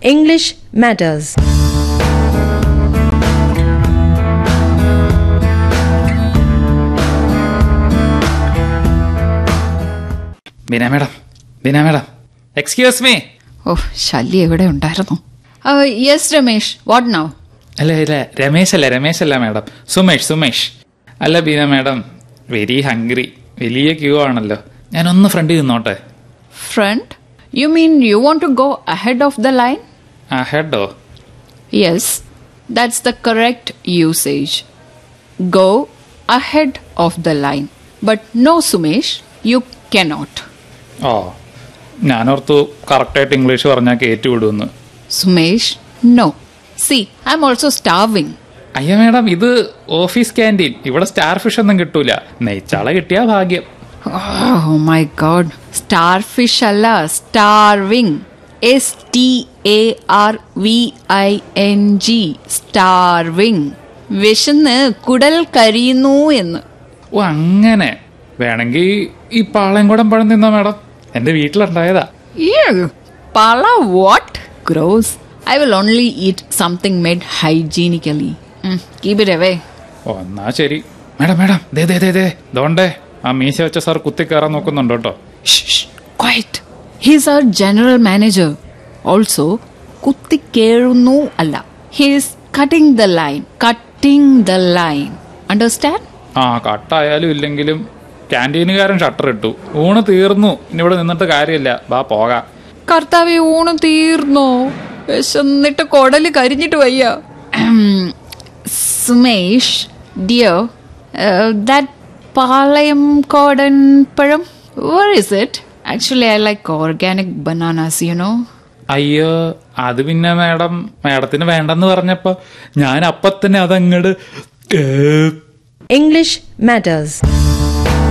English matters. Beena madam Beena madam excuse me ഓ ശല്യം എവിടെ ഉണ്ടായിരുന്നു യെസ് രമേഷ് വാട്ട് നൗ അല്ല ഇല്ല രമേശ് അല്ല രമേശ് അല്ല മേഡം സുമേഷ് സുമേഷ് അല്ല ബീന മേഡം വെരി ഹംഗ്രി വലിയ ക്യൂ ആണല്ലോ ഞാനൊന്ന് ഫ്രണ്ടിൽ നിന്നോട്ടെ front you mean you want to go ahead of the line ആ ഹെഡോ yes that's the correct usage go ahead of the line but no Sumesh you cannot ഓ ഞാനോർത്തു കറക്റ്റായിട്ട് ഇംഗ്ലീഷ് പറഞ്ഞാൽ കയറ്റി വിടുമെന്ന് Sumesh no see I am also starving അയ്യ madam ഇത് ഓഫീസ് ക്യാൻറ്റീൻ ഇവിടെ സ്റ്റാർ ഫിഷ് ഒന്നും കിട്ടൂല നെയ്ച്ചാള കിട്ടിയാ ഭാഗ്യം oh my god star fish അല്ല starving S T A R V I N G starving വിശന്ന് കുടൽ കരിയുന്നു എന്ന് ഓ അങ്ങനെ വേണമെങ്കിൽ ഈ പാളയംകുടം പഴം തിന്നോ മേഡം എന്റെ വീട്ടിലുണ്ടായതാ Ew, pala what? Gross. I will only eat something made hygienically. Mm, keep it away. ഓ എന്നാ ശരി മേഡം മേഡം ദേ ദേ ദേ ദേ ദോണ്ടേ ആ മീശ വെച്ച സാർ കുത്തി കയറാൻ നോക്കുന്നുണ്ട് കേട്ടോ Shh, shh, quiet. He's our general manager. Also, കുത്തി കേഴുന്നു അല്ല he's cutting the line cutting the line understand ആ കട്ടായാലും ഇല്ലെങ്കിലും ക്യാൻറ്റീനുകാരൻ ഷട്ടർ ഇട്ടു ഊണ് തീർന്നു ഇനി ഇവിടെ നിന്നിട്ട് കാര്യമില്ല ബാ പോകാം കർത്താവെ ഊണ് തീർന്നോ വിശന്നിട്ട് കൊടല് കരിഞ്ഞിട്ട് വയ്യ സുമേഷ് ഡിയോ ദാറ്റ് പാളയം കോടൻ പഴം where is it actually I like organic bananas you know അയ്യോ അത് പിന്നെ മേഡം മേഡത്തിന് വേണ്ടെന്ന് പറഞ്ഞപ്പോ ഞാൻ അപ്പത്തന്നെ അതങ്ങട് ഏ, English matters.